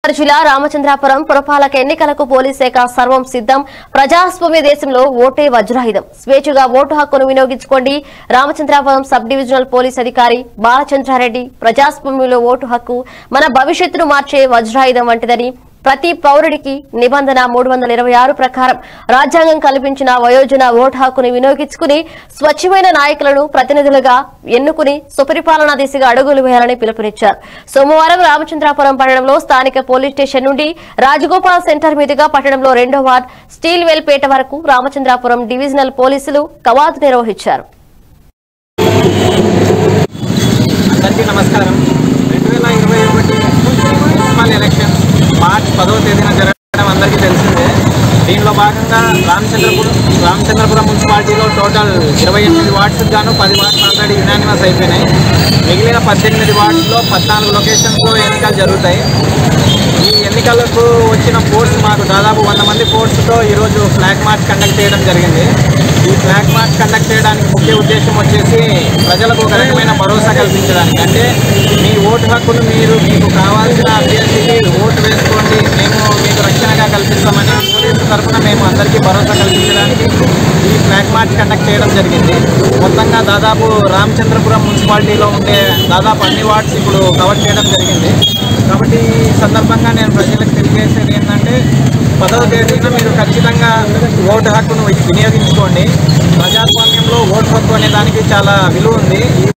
జిల్లా రామచంద్రాపురం పురపాలక ఎన్నికలకు పోలీస్ శాఖ సర్వం సిద్ధం ప్రజాస్వామ్య దేశంలో ఓటే వజ్రాయుధం స్వేచ్ఛగా ఓటు హక్కును వినియోగించుకోండి రామచంద్రాపురం సబ్ డివిజనల్ పోలీస్ అధికారి బాలచంద్రారెడ్డి ప్రజాస్వామ్యంలో ఓటు హక్కు మన భవిష్యత్తును మార్చే వజ్రాయుధం వంటిదని ప్రతి పౌరుడికి నిబంధన మూడు వందల ఇరవై ఆరు ప్రకారం రాజ్యాంగం కల్పించిన వయోజన ఓటు హక్కుని వినియోగించుకుని స్వచ్ఛమైన నాయకులను ప్రతినిధులుగా ఎన్నుకుని సుపరిపాలనా దిశగా అడుగులు వేయాలని పిలుపునిచ్చారు సోమవారం రామచంద్రాపురం పట్టణంలో స్థానిక పోలీస్ స్టేషన్ నుండి రాజగోపాల్ సెంటర్ మీదుగా పట్టణంలో రెండో వార్డ్ స్టీల్ వెల్ పేట వరకు రామచంద్రాపురం డివిజనల్ పోలీసులు కవాతు నిర్వహించారు అందరికీ నమస్కారం రెండు వేల ఇరవై ఒకటి మున్సిపల్ ఎలక్షన్స్ మార్చ్ పదవ తేదీన జరగడం అందరికీ తెలిసిందే దీనిలో భాగంగా రామచంద్రపురం రామచంద్రపురం మున్సిపాలిటీలో టోటల్ ఇరవై ఎనిమిది వార్డ్స్కి గాను పది వార్డ్స్ ఆల్రెడీ యునానిమస్ అయిపోయినాయి మిగిలిన పద్దెనిమిది వార్డ్స్లో పద్నాలుగు లొకేషన్స్లో ఎన్నికలు జరుగుతాయి ఈ ఎన్నికలకు వచ్చిన ఫోర్స్ మాకు దాదాపు వంద మంది ఫోర్స్తో ఈరోజు ఫ్లాగ్ మార్చ్ కండక్ట్ చేయడం జరిగింది ఈ ఫ్లాగ్ మార్చ్ కండక్ట్ చేయడానికి ముఖ్య ఉద్దేశం వచ్చేసి ప్రజలకు ఒక రకమైన భరోసా కల్పించడానికి అంటే మీ ఓటు హక్కును మీరు మీకు కావాల్సిన అభ్యర్థికి ఓటు వేసుకోండి మేము మీకు రక్షణగా కల్పిస్తామని పోలీసు తరఫున మేము అందరికీ భరోసా కల్పించడానికి ఈ ఫ్లాగ్ మార్చ్ కండక్ట్ చేయడం జరిగింది మొత్తంగా దాదాపు రామచంద్రపురం మున్సిపాలిటీలో ఉండే దాదాపు అన్ని వార్డ్స్ ఇప్పుడు కవర్ చేయడం జరిగింది కాబట్టి ఈ సందర్భంగా నేను ప్రజలకు తెలియజేసేది ఏంటంటే పదవ తేదీన మీరు ఖచ్చితంగా ఓటు హక్కును వినియోగించుకోండి ప్రజాస్వామ్యంలో ఓటు హక్కు అనే దానికి చాలా విలువ ఉంది ఈ